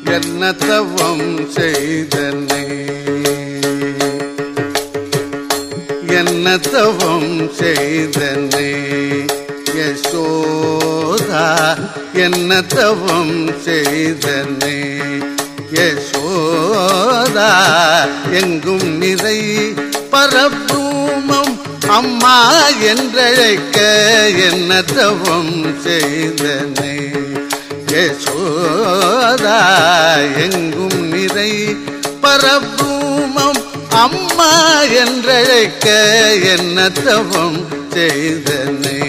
என்ன தவம் செய்தனை என்ன தவம் செய்தனை யசோதா என்ன தவம் செய்தனை யசோதா எங்கும் நிறை பரப்பூமம் அம்மா என்றழைக்க என்ன தவம் செய்தனை யசோதா எங்கும் நிறை பரப்பூமம் அம்மா என்றழைக்க என்ன தவம் செய்தனை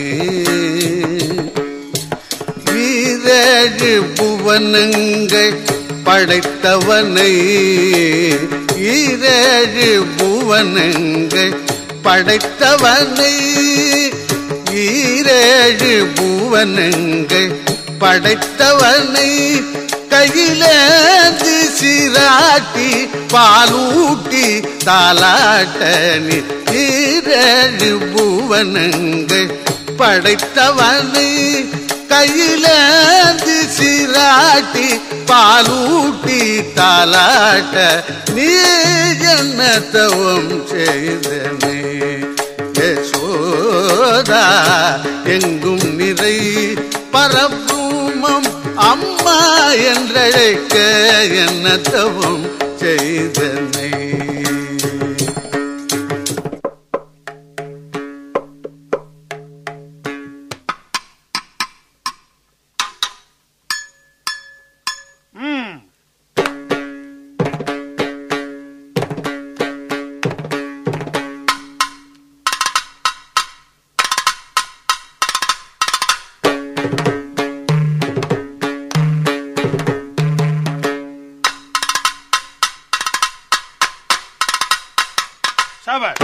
ஈரேழு புவனங்கள் படைத்தவனை ஈரேழு புவனங்கள் படைத்தவனை ஈரேழு புவனங்கள் படைத்தவனை கையிலேந்து சிராட்டி பாலூட்டி தாலாட்டனி ஈரேழு புவனங்கள் படைத்தவனை கையிலேந்து சிராட்டி பாலூட்டி தாலாட்ட நீ என்ன தவம் செய்தனே யசோதா எங்கும் நிறை பரப்பூமம் அம்மா என்றழைக்க என்ன தவம் செய்தனை ம் சாபாஷ்